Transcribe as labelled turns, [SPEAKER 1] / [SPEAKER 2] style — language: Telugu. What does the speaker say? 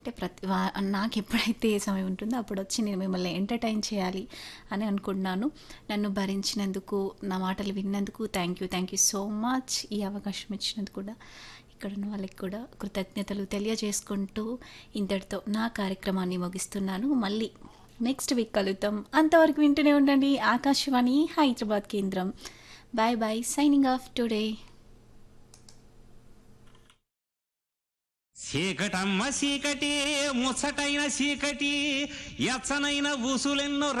[SPEAKER 1] అంటే ప్రతి వా నాకు ఎప్పుడైతే ఏ సమయం ఉంటుందో అప్పుడు వచ్చి నేను మిమ్మల్ని ఎంటర్టైన్ చేయాలి అని అనుకుంటున్నాను నన్ను భరించినందుకు నా మాటలు విన్నందుకు thank you thank you so much ఈ అవకాశం ఇచ్చినందుకు కూడా ఇక్కడ ఉన్న వాళ్ళకి కూడా కృతజ్ఞతలు తెలియజేసుకుంటూ ఇంతటితో నా కార్యక్రమాన్ని ముగిస్తున్నాను మళ్ళీ నెక్స్ట్ వీక్ కలుద్దాం అంతవరకు వింటూనే ఉండండి ఆకాశవాణి హైదరాబాద్ కేంద్రం bye bye signing off today
[SPEAKER 2] చీకటమ్మ చీకటి ముచ్చటైన చీకటి ఎచ్చనైన ఊసులెన్నో